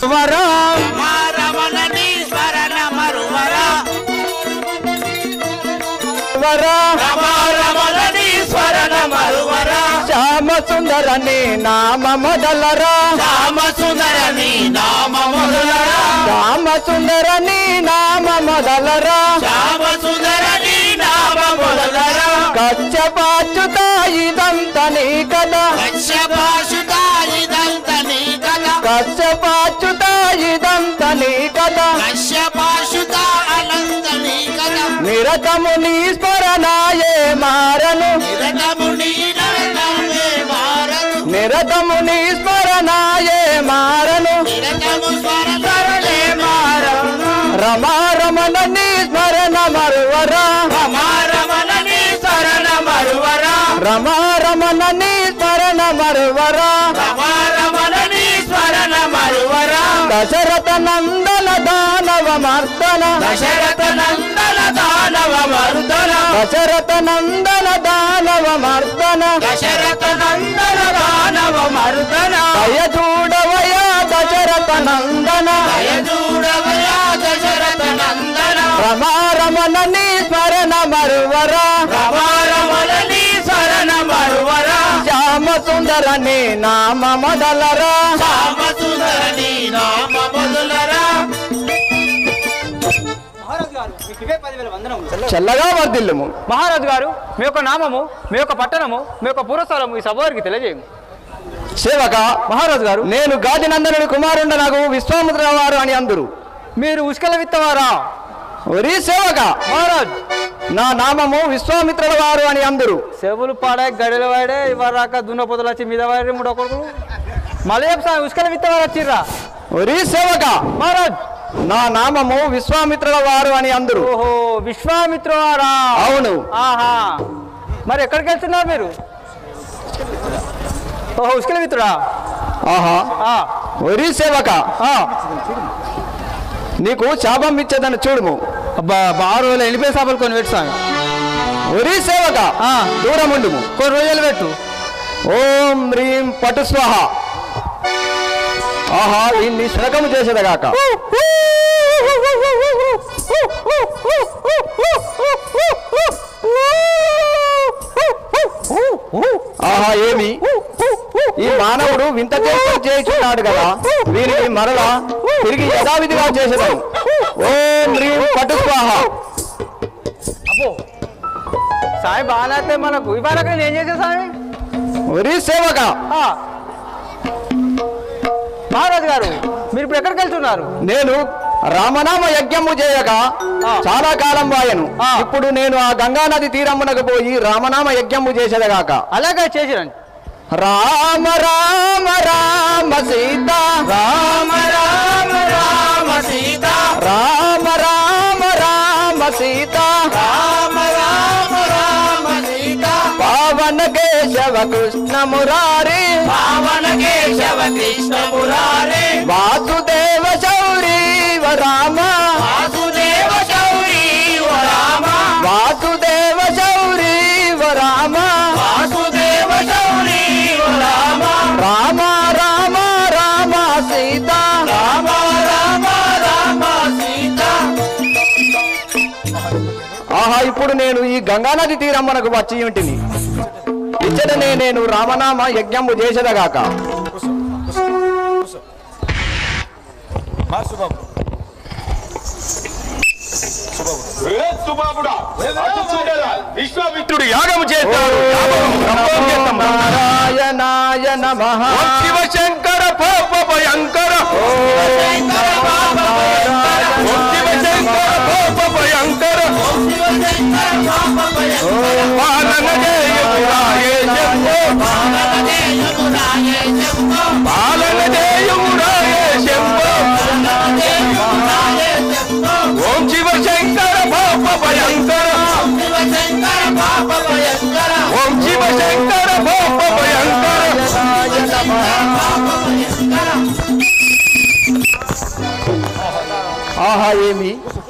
వరా రమణనీశ్వరన మరువర వరా రమణనీశ్వరన మరువర శ్యామ సుందరని నామ మొదలరా రామ సుందరని నామ మొదలరా శ్యామ సుందరని నామ మొదలరా రామ సుందరని నామ మొదలరా కచ్చపాచుత ఇదంత నీ కదా కశ్యపాశుత ఇదంత నీ కథ కచ్చపాచుత ఇదంత నీ కదా కశ్యపాశుత అనంత నీ కథ నిరతము నీ స్మరణాయే మారను నిరతము నీ నరతమే మారను నిరతము నీ స్మరణాయే మారను నిరతము స్వరతరలే మారను రమా రమణ నీ స్మరణ మరువరా రమణని శరణ మరువరా రమా రమణ నీ స్మరణ మరువరా రమణని శరణ మరువరా దశరథ నందన దానవ మర్దన దశరథ నందన దానవ మరుదన దశరథ నందన దానవ మర్దన దశరథ నందన దానవ మరుదన దయ చూడవయా దశరథ నందన దయచూడవయా దశరథ నందన రమా రమణ నీ స్మరణ మరువరా రమణని శరణ మరువరా శ్యామ సుందర నీ నామ మొదలరా శ్యామ సుందరని నామ మొదలరా మహారాజు గారు మీకు ఇవే పదివేల వందనములు చల్లగా వర్ధిల్లుము మహారాజు గారు మీ యొక్క నామము మీ యొక్క పట్టణము మీ యొక్క పురస్థలము ఈ సభ వారికి తెలియజేయము సేవక మహారాజు గారు నేను గాదినందనుడి కుమారుండ నాకు విశ్వామిత్ర వారు అని అందరు మీరు ఉష్కల విత్తవారా ఒరి సేవక మహారాజ్ నా నామము విశ్వామిత్రుల వారు అని అందరు చెవులు పాడే గడిలు వాడే ఇవ్వరాక దున్నపోతులు వచ్చి మీద వాడి మూడో కొడుకులు మళ్ళీ చెప్తా ఉష్కల విత్తవారు వచ్చిర్రా ఒరి సేవక మహారాజ్ నా నామము విశ్వామిత్రుల వారు అని అందరు ఓహో విశ్వామిత్రవారా అవును ఆహా మరి ఎక్కడికి వెళ్తున్నారు మీరు ఓహో ఉష్కల మిత్రుడా ఆహా ఆ, ఒరి సేవక ఆ. నీకు శాపం ఇచ్చేదని చూడుము అబ్బా బాగా రోజులు ఎనిమిది చేపలు కొని పెట్టు స్వామి ఒరి సేవక ఆ. దూరముండుము కొన్ని రోజులు పెట్టు ఓం హ్రీం పటు స్వాహ ఆహా దీన్ని శనకము చేసేదగాక ఆహా ఏమి ఈ మానవుడు వింత చేష్టలు చేయుచున్నాడు కదా వీరిని మరలా తిరిగి యథావిధిగా చేసేదాం ఓం హ్రీం పటు స్వాహ అబ్బో సాయి బాగానే అయితే మనకు ఇవాళ నేను ఏం చేశాను సాయి ఒరి సేవక ఆ. మహారాజు గారు మీరు ఇప్పుడు ఎక్కడికి వెళ్తున్నారు నేను రామనామ యజ్ఞము చేయక ఆ. చాలా కాలం వాయను ఆ. ఇప్పుడు నేను ఆ గంగా నది తీరమునకు పోయి రామనామ యజ్ఞము చేసేదగాక అలాగే చేసిరండి రామ రామ రామ సీత రామ రామ రామ సీత రామ రామ రామ సీత రామ రామ రామ సీత పావన కేశవ కృష్ణ మురారి పావన కేశవ కృష్ణ మురారే వాసుదేవ శౌరీ రామ వాసుదేవ శౌరీ ఓ రామ వాసుదేవ శౌరీ రామ వాసుదేవ శౌరీ ఓ రామ రామ రామ రామ సీత రామ రామ రామ సీత ఆహా ఇప్పుడు నేను ఈ గంగానది తీరమ్మనకు వచ్చి ఉంటిని ఇచ్చటనే నేను రామనామ యజ్ఞము చేసేదగాక విశ్వామిత్రుడు యాగము చేస్తాడు నారాయణాయ నమ శివశంకర పాప భయంకర శంకర బాబ శివశంకర పాప భయంకర శంకర బాబ పాలన చేయమురాయే శంభో యమునాయే శంభో పాలన చేయమురాయే శంభో యమునాయే శంభో ఓం శివశంకర పాప భయంకర శంకర బాబ భయంకర ఓం శివశంకర పాప భయంకర ఆహా ఏమి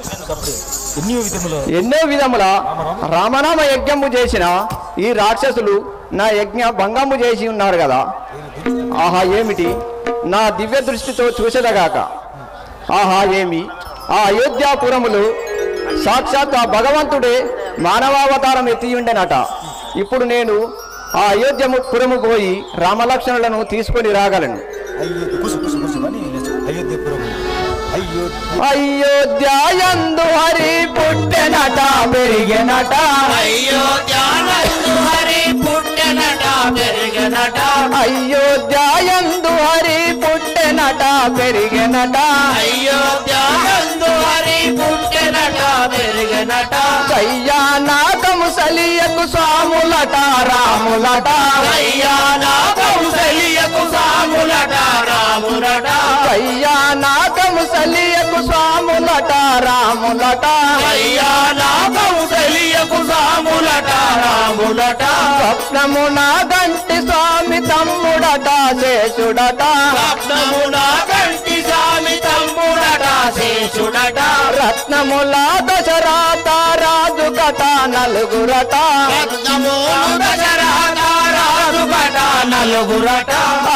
ఎన్నో విధముల రామనామ యజ్ఞము చేసిన ఈ రాక్షసులు నా యజ్ఞ భంగము చేసి ఉన్నారు కదా ఆహా ఏమిటి నా దివ్య దృష్టితో చూసేదగాక ఆహా ఏమి ఆ అయోధ్యాపురములు సాక్షాత్ ఆ భగవంతుడే మానవావతారం ఎత్తియుండెనట ఇప్పుడు నేను ఆ అయోధ్యము పురము పోయి రామలక్ష్మణులను తీసుకొని రాగలను అయోధ్య కూసు కూసు కూసు అని అయోధ్యపురం అయోధ్య అయోధ్యాయందు హరి పుట్టెనట పెరిగెనట అయ్యో ధ్యానందు హరి పుట్టెనట పెరిగనట అయోధ్యాయందు హరి పుట్టెనట పెరిగెనట అయ్యో ధ్యానందు హరి పుట్టెనట పెరిగనట కయ్యానాథము సలియకు స్వాములట రాములట అయ్యా నా కౌసల్యకు సాములట రాములట కయ్యానాథము సలియకు స్వాములట రాములట అయ్యా నా కౌసల్యకు సాములట రాములట స్వప్నమున గంటి స్వామి తమ్ముడట శేషుడట రత్నమున కంటి స్వామి తమ్ముడట శేషుడట రత్నముల దశరాత రాజు కట నలుగురట రత్నమును దశరథ రాజుగట నలుగురట ఆ,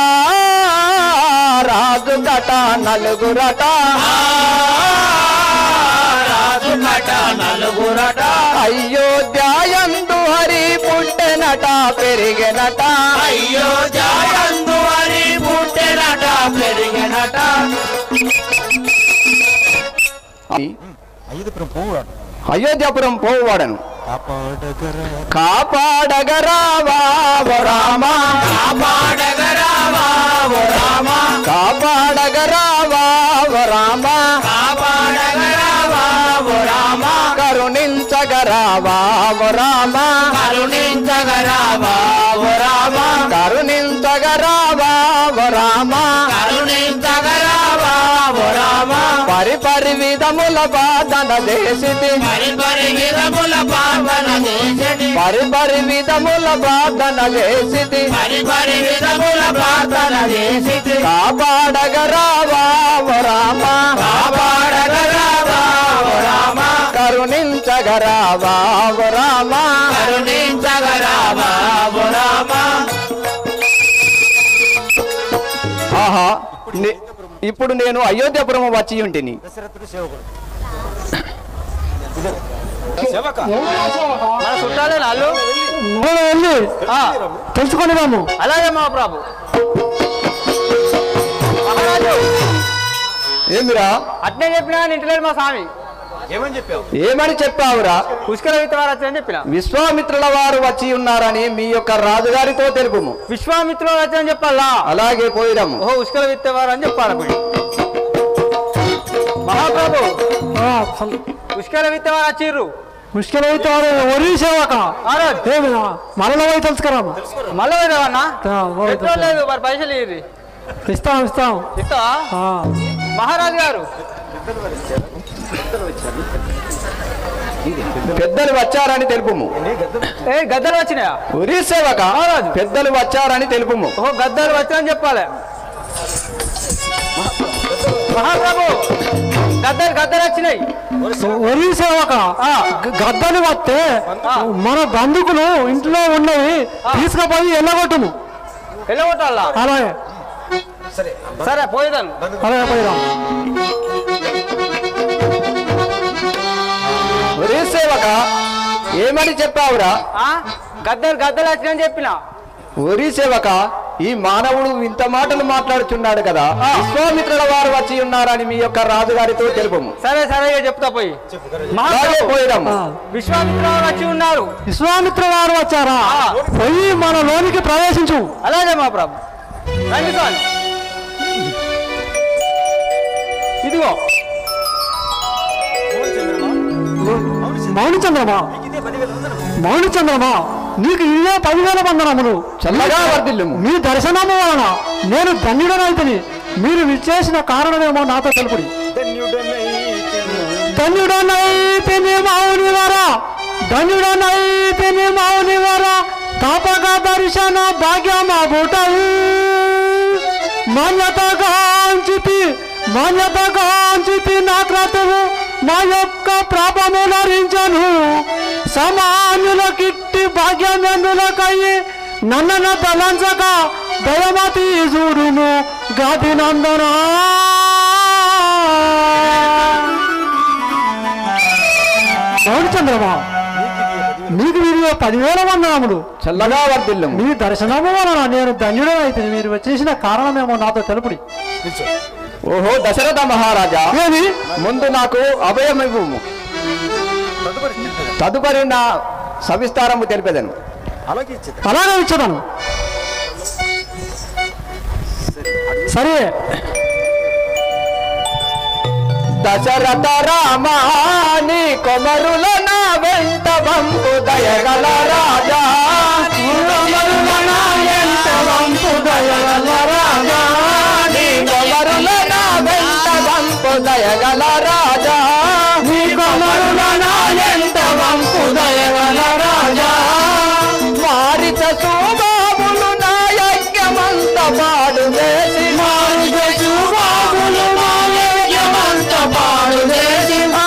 రాజు కట నలుగురట ఆ, రాజుగట నలుగురట అయోధ్యాయందు హరి పుట్టెనట పెరిగెనట అయ్యో జాయందు హరి పుట్టెనట పెరిగినట అయోధ్యపురం పోవాడు అయోధ్యాపురం పోవాడను కాపాడగరా కాపాడగరావా ఓ రామ కాపాడగరావా ఓ రామ కాపాడగరావా ఓ రామ కాపాడగరావా ఓ రామ కరుణించగరావా ఓ రామ కరుణించగరావా ఓ రామ కరుణించగరావా ఓ రామ కరుణించగరావా ఓ రామ పరిపరి విధముల బాధన చేసితి పరి పరి విధముల పాపన చేసడి పరిపరి విధముల బాధన చేసితి పరి పరి విధముల ప్రార్థన చేసి కాపాడగరావా ఓ రామ కాపాడగరావా ఓ రామ కరుణించగరావా ఓ రామ కరుణించగరావా ఓ రామ ఆహా నే- ఇప్పుడు నేను అయోధ్యపురం వచ్చి ఉంటిని దశరథుడు సేవకుడు సేవక మన చుట్టాలే నాళ్ళు వెళ్ళి ఆ, తెలుసుకొని రాము అలాగే మా ప్రభు మహారాజు ఏమిరా అట్నే చెప్పినా ఇంటలేదు మా స్వామి ఏమని చెప్పావు ఏమని చెప్పావురా పుష్కర విత్తవారు వచ్చని చెప్పిన విశ్వామిత్రుల వారు వచ్చి ఉన్నారని మీ యొక్క రాజుగారితో తెలుపుము విశ్వామిత్రులు వచ్చని చెప్పాలా అలాగే పోయిరాము ఓహో ఉష్కల విత్తవారు అని చెప్పాలి పోయి మహాప్రభు ఉష్కల విత్తవారు వచ్చిర్రు ముష్కిల్ అయితే వాడు ఒరి సేవక మహారాజ్ ఏమిరా మనలో పోయి తెలుసుకురాము మళ్ళీ పోయినావన్నా ఆ, పోయి పెట్రోల్ లేదు మరి పైసలు ఇయ్యి ఇస్తాం ఇస్తాం ఇస్తావా ఆ, మహారాజు గారు పెద్దలు వచ్చారని తెలుపుము ఏ గద్దలు వచ్చినాయా ఉరి సేవక పెద్దలు వచ్చారని తెలుపుము ఓహో గద్దలు వచ్చాయని చెప్పాలి మహాప్రభు గద్దలు గద్దలు వచ్చినాయి ఒరి సేవక గ- గద్దలు వస్తే మన బంధుకులు ఇంట్లో ఉన్నవి తీసుకుపోయి వెళ్ళగొట్టుము వెళ్ళగొట్టాలా అలాగే సరే పోయేదాను అలాగే పోయిరాం ఉరి సేవక ఏమని చెప్పావురా ఆ? గద్దలు గద్దలు వచ్చినాయని చెప్పిన ఉరి సేవక ఈ మానవుడు ఇంత మాటలు మాట్లాడుచున్నాడు కదా విశ్వామిత్రుల వారు వచ్చి ఉన్నారని మీ యొక్క రాజుగారితో తెలుపము సరే సరే ఇక చెప్తా పోయి అలాగే మహాప్రభు పోయిరాము ఆ, విశ్వామిత్రులు వచ్చి ఉన్నారు విశ్వామిత్ర వారు వచ్చారా పోయి మన లోనికి ప్రవేశించు అలాగే మా ప్రభు రండి స్వామి ఇదిగో మౌని చంద్రమా ఇదే పదివేల వందనం మౌని చంద్రమా నీకు ఇవే పదివేల వందనములు చల్లగా వర్ధిల్లుము మీ దర్శనము వలన నేను ధన్యుడనైతిని మీరు విచ్చేసిన కారణమేమో నాతో తెలుపుడి ధన్యుడనైతిని మౌని వర ధన్యుడనైతిని మౌని వర తపక దర్శన భాగ్యమా బుటల్ మాన్యతగాంచితి మాన్యతగాంచితి నా క్రతువు మా యొక్క ప్రాపము నరించను సమానుల కిట్టి భాగ్యమెందులకయ్యి నన్నన తలంచక దయమతి చూడుము జాతి నందన అవును చంద్రమా నీకు వీడియో పదివేల వందనములు చల్లగా వర్ధిల్లు మీ దర్శనము వలన నేను ధన్యుడనైతే మీరు వచ్చేసిన కారణమేమో నాతో తెలుపుడి నిల్చో ఓహో దశరథ మహారాజా ఏది ముందు నాకు అభయం ఇవ్వు తదుపరి చిత్తగా. తదుపరి నా సవిస్తారము తెలిపేదను అలాగే ఇచ్చేద్దాం అలాగే ఇచ్చదాను సరే దశరథ రామాని కొమరుల నా వెంట వంపు దయగల రాజా కొమరుల నా వెంట వంపు దయగల రాజా నీ కొమరుల నా వెంట వంపు దయగల రాజా నీ కొమరుల నా వెంట వంపు దయగల రాజా మారిత సుబాబులు నా యజ్ఞమంత పాడు వేసి మారిత సుబాబులు నా యజ్ఞమంత పాడు వేసి ఆ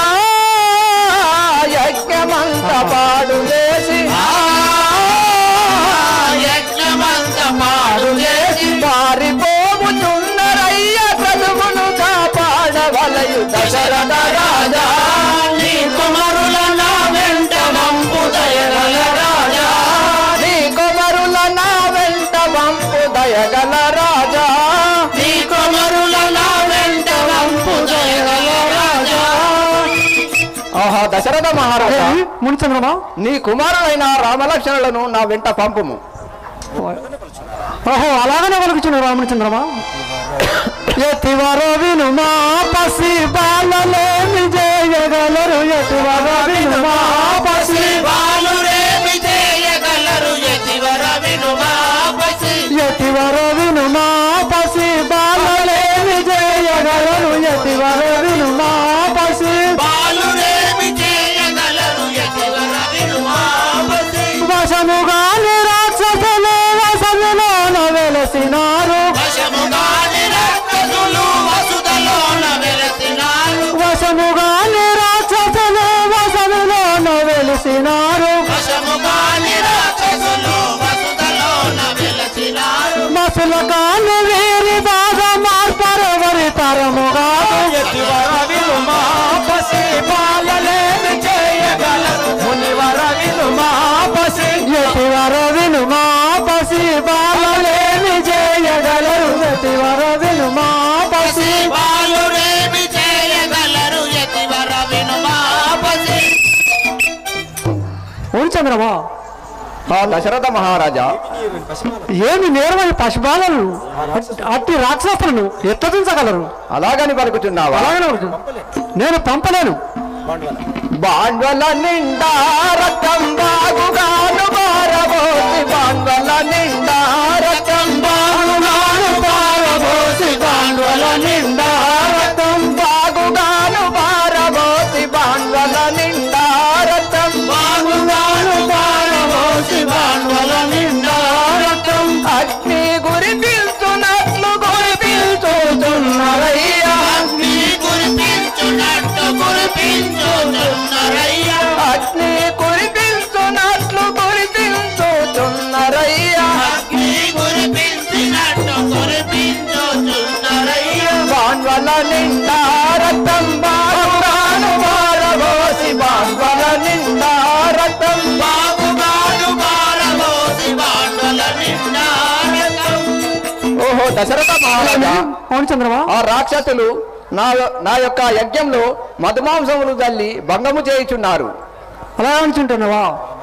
యజ్ఞమంత పాడు వేసి యజ్ఞమంత పాడు వేసి పారిపోవుచున్నరయ్య చదువును కాపాడవలయు దశరథ రాజా నీ కుమరుల నా వెంట వంపు దయగల రాజా నీ కుమరుల నా వెంట వంపు దయగల రాజా నీ కుమరుల నా వెంట వంపు దయగల రాజా ఆహా దశరథ మహారాజా ఏది మునిచంద్రమా నీ కుమారుడైన రామలక్ష్మణులను నా వెంట పంపుము ఓహో అలాగనే పలుకుచున్నారు రామచంద్రమా ఎతివరో వినుమా పసి బాలలేమి చేయగలరు ఎతివరో వినుమా పసి బాలురేమి చేయగలరు యతివర వినుమా పసి ఎతివరో వినుమా పసి బాలలేమి చేయగలరు ఎతివరో వినుమా పసి బాలురేమి చేయగలరు యతివర వినుమా పసి వశముగాని రాక్షసులు వశములోన వెలసినారు వశముగాని రక్కసులు వసుదలోన వెలసినారు వశముగాని రాక్షసులు వశములోన వెలిసినారు వశముగాని రాక్షసులు వసుదలోన వెలసినారు మసుల కాలు వీరి బాధ మార్పరవరి తరముగాదు ఎటివర వినుమా పసి బాలలేమి చేయగలరు ఎటివర వినుమా పసి బాలురేమి చేయగలరు యతివర వినుమా పసి అవును చంద్రమా ఆ దశరథ మహారాజా ఏమి నేరమని పశుబాలను అట్టి రాక్షసులను ఎత్తదించగలరు అలాగని పలుకుతున్నావా అలాగనే ఉంటుంది. నేను పంపలేను బాండ్వల నిండా రక్తం బాగుగాను పారబోసి బాండ్వల నిండా రక్తం బాగుగాను పారబోసి బాండ్వల నిండా రక్తం బాగుగాను పారబోసి బాండ్వల నిండా రక్తం బాగుగాను పారబోసి బాండ్వల నిండా రక్తం అగ్ని గురి పిలుచున్నట్లు గురి పిలుచుచున్నారయ్యా అగ్ని కురిపించునట్టు కురిపించుచున్నరయ్యా అగ్ని కురిపించున్నట్లు కురిపించుచున్నారయ్యా అగ్ని కురిపించినట్టు కురిపించుచున్నరయ్యా బాన్వల నిండా రక్తం బాగుగాను పారబోసి బాన్వల నిండా రక్తం బాగుగాను బాలబోసి బాటల నిండా రక్తం. ఓహో దశరథ మహారాజా అవును చంద్రమా ఆ రాక్షసులు నా నా యొక్క యజ్ఞంలో మధుమాంసములు తల్లి భంగము చేయుచున్నారు అలా అనుకుంటున్నావా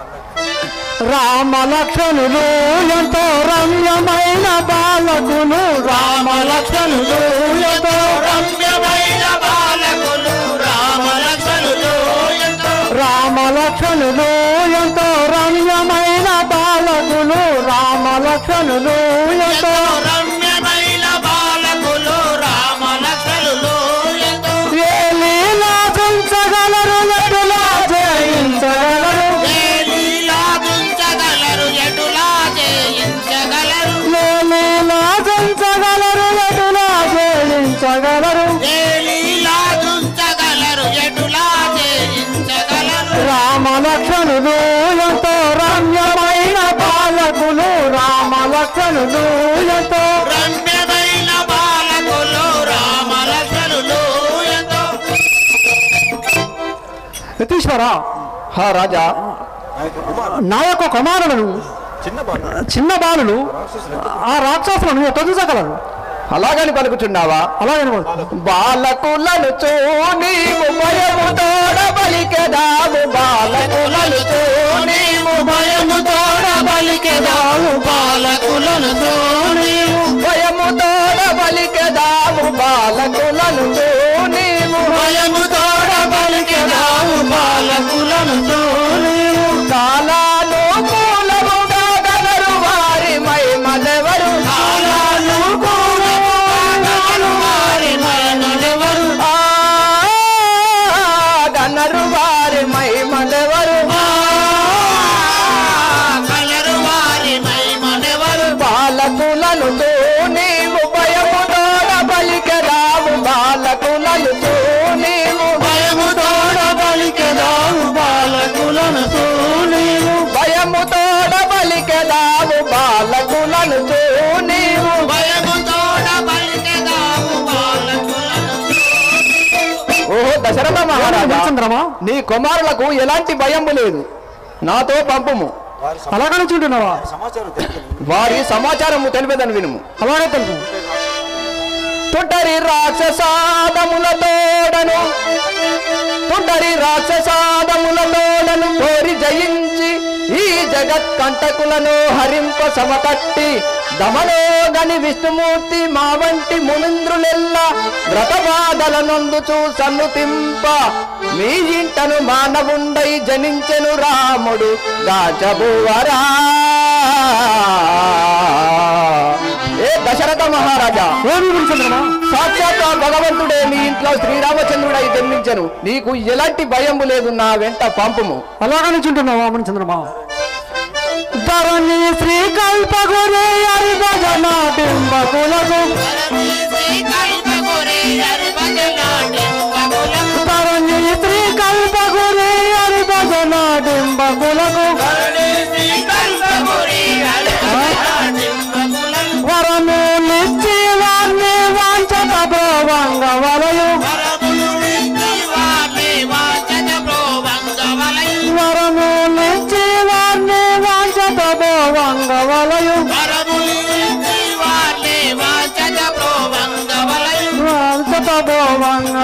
రామ లక్షణులు ఎంతో రమ్యమైన బాలకులు రామ లక్షణులు ఎంతో రమ్యమైన బాలకులు రామలక్ష్మణులు ఎంతో రామ లక్షణులు ఎంతో రమ్యమైన బాలకులు రామ లక్షణులు ఎంతో రమ్యమైన బాలకులు రామలక్ష్మణులు ఎంతో ఏలీలా చుంచగలరు ఎటులా జయించగలరు లీలాదుంచగలరు ఎటులా చేయించగలరు ఏలీలా చుంచగలరు ఎటులా జయించగలరు లీలాదుంచగలరు ఎటులా చేయించగలరు రామ లక్షణులు ఎంతో రమ్యమైన బాలకులు రామ లక్షణులు ఎంతో రమ్యమైన రాజకుమారా హా రాజా నా యొక్క కుమారుడు నా యొక్క కుమారులను చిన్న బాలు చిన్న బాలులు ఆ రాక్షసులను ఎట్లా చూసగలరు అలాగని పలుకుచున్నావా అలాగే బాలకులను చూనీము భయము తోడ బలికెదాము బాలకులను చూనీము భయము తోడ బలికెదాము బాలకులను తోడేము భయము తోడ బలికెదాము బాలకులను చూనీము భయము తోడ బలికెదాము బాలకులను తోడేము కాలాలు మూలముగా గదరు వారి మహిమలెవరు కాలాలు కూడను వారి మరణులెవరు ఆ గనరు వారి మహిమలెవరు కలరు వారి మహిమలెవరు బాలకులను నీవు భయము తోడ బలికెదాము బాలకులను నీవు భయము తోడ బలికెదాము బాలకులను తోడేము భయము తోడ బలికెదాము బాలకులను నీవు భయము తోడ బలికెదాము బాలకులను ఓ దశరథ మహారాజా చంద్రమా నీ కుమారులకు ఎలాంటి భయము లేదు నాతో పంపుము వారి సమ- అలాగనే చుంటున్నావా సమాచారం తెలుపుతుంది వారి సమాచారము తెలిపేదని వినుము అలాగే తెలుపు తుంటరి రాక్షసాదముల తోడను తుంటరి రాక్షసాదముల తోడను కోరి జయించి ఈ జగత్ కంటకులను హరింప సమకట్టి దమనో గని విష్ణుమూర్తి మా వంటి మునింద్రులెల్ల వ్రతబాధల నొందుచు సన్నుతింప మీ ఇంటను మానవుండై జనించెను రాముడు దాచబువరా ఏ దశరథ మహారాజా ఏమి చంద్రమా సాక్షాత్ ఆ భగవంతుడే నీ ఇంట్లో శ్రీరామచంద్రుడై జన్మించను నీకు ఎలాంటి భయం లేదు నా వెంట పంపుము అలాగనే చుంటున్నావా మన చంద్రమా ధరణి శ్రీకల్ప గురే హరి భజన బింబకులకు ధరణి శ్రీకల్ప గురే హరి భజన బింబకులకు వరము నిచ్చి వారిని వాంచత భోవంగ వలయు వరము నిచ్చి వారిని వాంచత భోవంగ వలయు వాంచత భోవంగ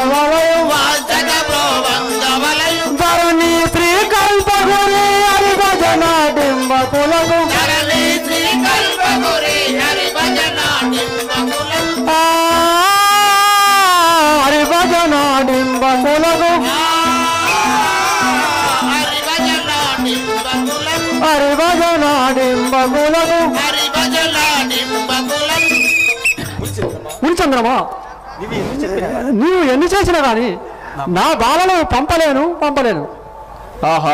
వలయు ధరణి శ్రీకల్ప గురే హరి భజన బింబకులకు ఆ హరి భజన బింబకులకు హరి భజన బింబకులకు చంద్రమా నీవి ఎన్ని చెప్పినా నీవు ఎన్ని చేసినా కానీ నా బాలను పంపలేను పంపలేను ఆహా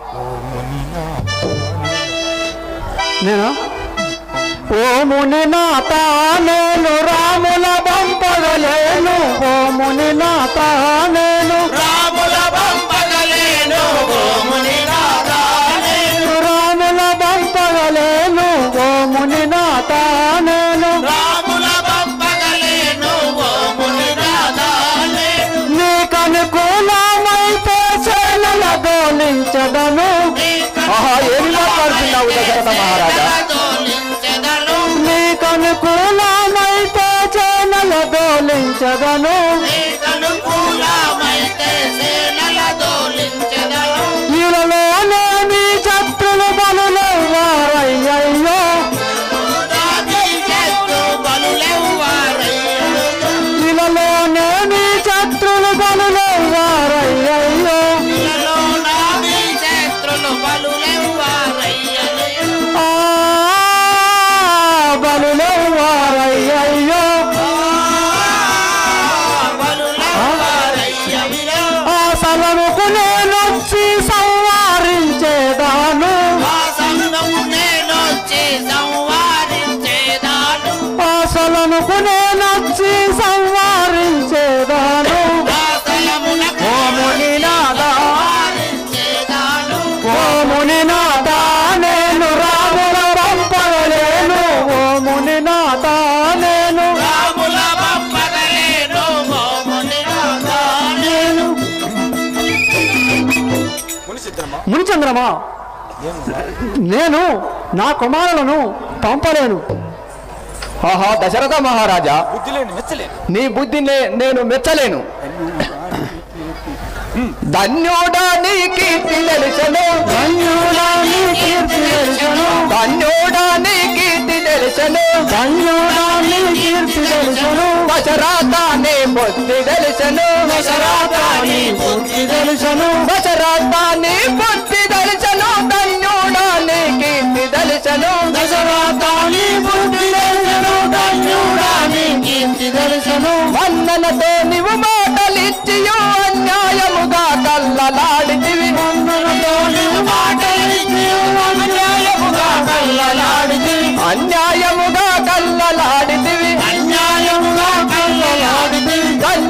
నేను ఓ ముని నాత నేను రాముల పంపగలేను ఓ ముని నాత నేను రాముల పంపగలేను ఓముని నాదానేను రాముల పంపగలేను ఓ ముని నాత నేను రాముల పంపగలేను ఓముని నాదానేను నీకనుకూలమైతే సేనల దోలించదను ఆహా ఏమి మాట్లాడుతున్నావు దశరథ మహారాజా దోలించెదను నీకనుకూలమైతే సేనల దోలించదను నీకనుకూలమైతే సేనల దోలించెదను ఇలాలోనే నీ శత్రులు బలులు వారయ్యయ్యో రాజీ చేస్తూ బలులెవ్వారయ్యను ఇలాలోనే నీ శత్రులు బలులు వారయ్యయ్యో ఇలలో నాభి శత్రులు బలులెవ్వారయ్యను ఆ బలులు వారయ్యయ్యో బలులెవ్వారయ్యను ఆ సలముకు నేనొచ్చి సంవారించేదాను వాసనము నేనొచ్చి సంవారించేదాను ఆ సలముకు నేనొచ్చి సంవారించేదాను వాసనమునకు ఓ మునినాథ సంవారించేదాను ఓ మునినాథ నేను రాముల పంపగలేను ఓ మునినాథ నేను రాముల పంపగలేను మోముని రాధాను నేను మునిచంద్రమా నేను నా కుమారులను పంపలేను ఆహా దశరథ మహారాజా బుద్ధి లేని మెచ్చలేను నీ బుద్ధిని నేను మెచ్చలేను ధన్యోడా నీ కీర్తి తెలుసను ధన్యుడా నీ కీర్తి తెలుసను ధన్యోడా నీ కీర్తి తెలుసను ధన్యుడా నీ కీర్తి తెలుసను దశరథ నీ బుద్ధి తెలుసను దశరథ నీ బుద్ధి తెలుసను దశరథ నీ బుద్ధి తెలుసను ధన్యోడా నీ కీర్తి తెలుసను దశరథ నీ బుద్ధి తెలుసను ధన్యుడా నీ కీర్తి తెలుసను వందనతో నీవు మాటలిచ్చియో అన్యాయముగా కల్లలాడితివి వందనతో నీవు మాటలిచ్చి అన్యాయముగా కల్లలాడితివి అన్యాయముగా కల్లలాడితివి అన్యాయముగా కల్లలాడితివి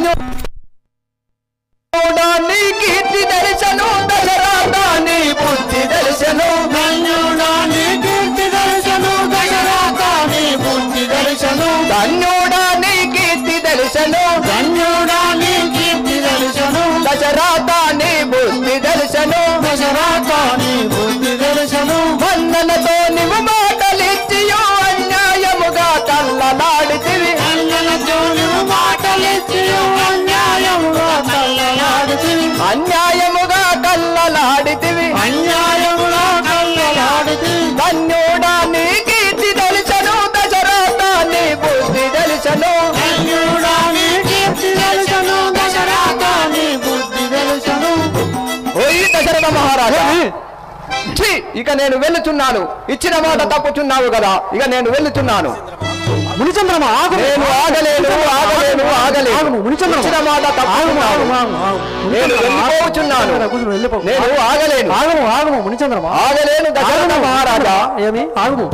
ధన్యుడా నీ కీర్తి దర్శను దశరథ నీ బుద్ధి దర్శను ధన్యుడా నీ కీర్తి తెలుసను దశరథ నీ బుద్ధి తెలుసను ధన్యుడా నీ కీర్తి దర్శను ధన్యుడా నీ కీర్తి తెలుసను దశరథ నీ బుద్ధి దర్శను దశరథ నీ బుద్ధి తెలుసను వందనతో నీవు మాటలిచ్చియో అన్యాయముగా కల్లలాడితివి అన్నలతో నువ్వు మాటలిచ్చి అన్యాయముగా కల్లలాడితివి అన్యాయముగా కల్లలాడితివి అన్యాయముగా కల్లలాడితివి ధన్యుడా నీ కీర్తి దర్శను దశరథ నీ బుద్ధి దర్శను ధన్యుడా నీ కీర్తి తెలుసను దశరథ నీ బుద్ధి తెలుసను ఓయి దశరథ మహారాజా ఛీ, ఇక నేను వెళ్ళుచున్నాను ఇచ్చిన మాట తప్పుచున్నావు కదా ఇక నేను వెళ్ళుచున్నాను మునిచంద్రమా ఆగు నేను ఆగలేను ఆగలేను ఆగలేను మునిచంద్రమా ఇచ్చిన మాట తప్పుచున్నావు నేను వెళ్ళిపోవచ్చున్నాను వెళ్ళిపో నేను ఆగలేను ఆగము ఆగము మునిచంద్రమా ఆగలేను దశరథ మహారాజా ఏమి ఆగము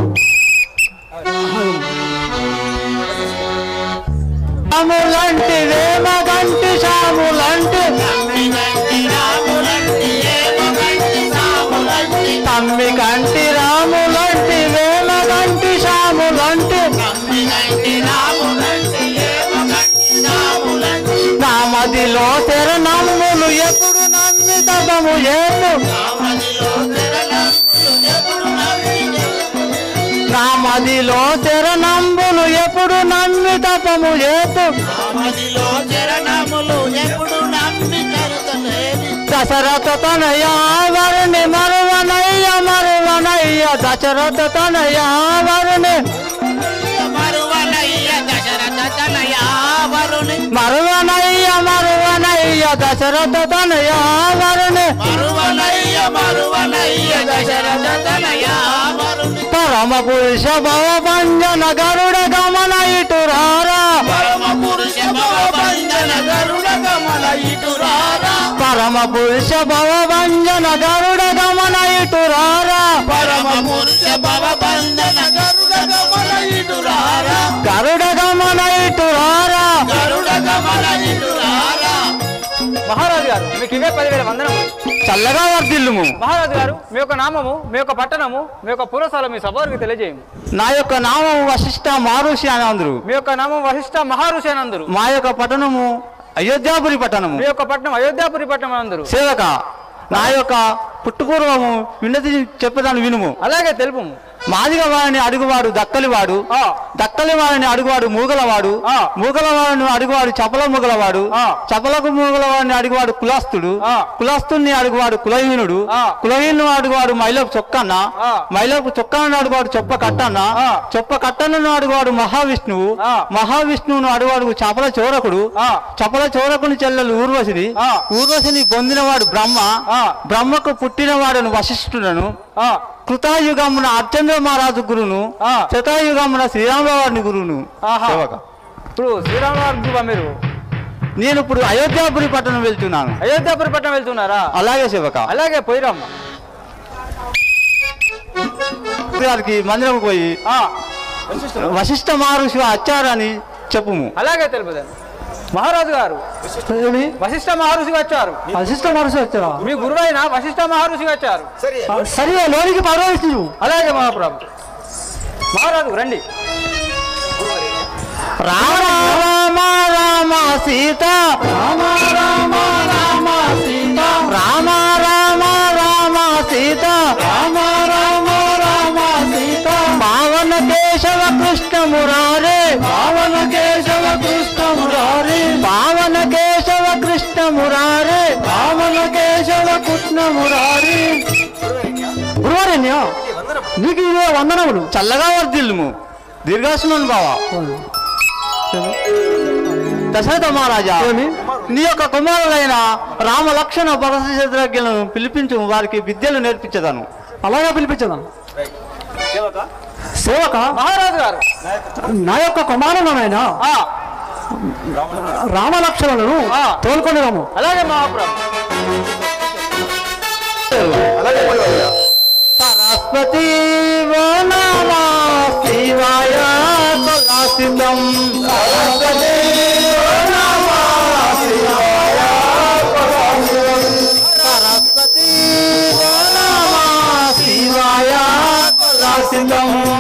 రాములంటి వేమగంటి సాములంటి తమ్మి కంటి రాములంటి వేమగంటి సాములంటి నామదిలో తెర నమ్ములు ఎప్పుడు నమ్మి తపము ఏటు నామదిలో తెర నంబులు ఎప్పుడు నమ్మి తపము ఏటు దశరథ తనయ వరుణి మరువనయ్య మరువనయ్య దశరథ తనయ వరుణి మరువనయ్య మరువనయ్య దశరథ తనయ వరుణి పరమ పురుష భవ భంజన గరుడ గమన ఇటు రారా పరమ పురుష భవ భంజన గరుడ గమన ఇటు రారా పరమ పురుష భవ భంజన గరుడ గమన ఇటు రారా గరుడ గమన ఇటు రారా మహారాజు గారు మీకు ఇవే పదివేల వందనము చల్లగా వర్ధిల్లుము మహారాజు గారు మీ యొక్క నామము మీ యొక్క పట్టణము మీ యొక్క పురస్థలం మీ సభవారికి తెలియజేయము నా యొక్క నామం వశిష్ఠ మారుషి అని అందరు మీ యొక్క నామం వశిష్ఠ మహారుషి అని అందరు మా యొక్క పట్టణము అయోధ్యాపురి పట్టణము మీ యొక్క పట్టణం అయోధ్యాపురి పట్టణం అని అందరు సేవక నా యొక్క పుట్టుపూర్వము విన్నతి చెప్పేదాన్ని వినుము అలాగే తెలుపుము మాదిగ వారిని అడుగువాడు దక్కలివాడు ఆ. దక్కలి వారిని అడుగువాడు మూగలవాడు ఆ. మూగల వారిని అడుగువాడు చపల మూగలవాడు ఆ. చపలకు మూగల వారిని అడుగువాడు కులస్తుడు ఆ. కులస్తుని అడుగువాడు కులహీనుడు ఆ. కులహీను అడుగువాడు మైలకు చొక్కన్న ఆ. మైలకు చొక్కను అడుగువాడు చొప్ప కట్టన్న ఆ. చొప్ప కట్టనను అడుగువాడు మహావిష్ణువు ఆ. మహావిష్ణువును అడుగువాడు చపల చోరకుడు ఆ. చపల చోరకుని చెల్లెలు ఊర్వశిని ఆ. ఊర్వశిని పొందినవాడు బ్రహ్మ ఆ. బ్రహ్మకు పుట్టినవాడను వశిష్ఠుడను ఆ, కృతాయుగమున అర్చంద్ర మహారాజు గురును ఆ. శతాయుగమున శ్రీరామవారిని గురును ఆహా. సేవక. ఇప్పుడు శ్రీరామవారి మీరు నేను ఇప్పుడు అయోధ్యాపురి పట్టణం వెళ్తున్నాను అయోధ్యాపురి పట్టణం వెళ్తున్నారా అలాగే సేవక అలాగే పోయిరమ్మ గారికి మందిరం పోయి ఆ, వశిష్ఠ మహర్షి అచ్చారని చెప్పుము అలాగే తెలుపుదండి మహారాజు గారు ఏమి వశిష్ఠ మహర్షి వచ్చారు వశిష్ఠ మహర్షి వచ్చారా మీ గురువైన వశిష్ఠ మహర్షి వచ్చారు సరే లోనికి పర్వాలేదు అలాగే మహాప్రభు మహారాజు రండి రామ రామ రామ సీత రామ రామ రామ సీత రామ రామ రామ సీత మురారి గురువారేణ్య నీకు ఇదే వందనములు చల్లగా వర్దిల్లుము దీర్ఘాసును బావా దశరథ మహారాజా నీ యొక్క కుమారులైన రామ లక్షణ పరశులను పిలిపించు వారికి విద్యలు నేర్పించదను అలాగే పిలిపించదాను సేవక మహారాజు గారు నా యొక్క కుమారులనైనా ఆ, రామలక్షణులను ఆ. తోలుకొని రాము అలాగే మహాప్రభు సరస్వతి ఓ నమ శివాయ కళాసితం సరస్వతి ఓ నమ శివాయ సరస్వతి ఓ నమ శివాయ కళాసితం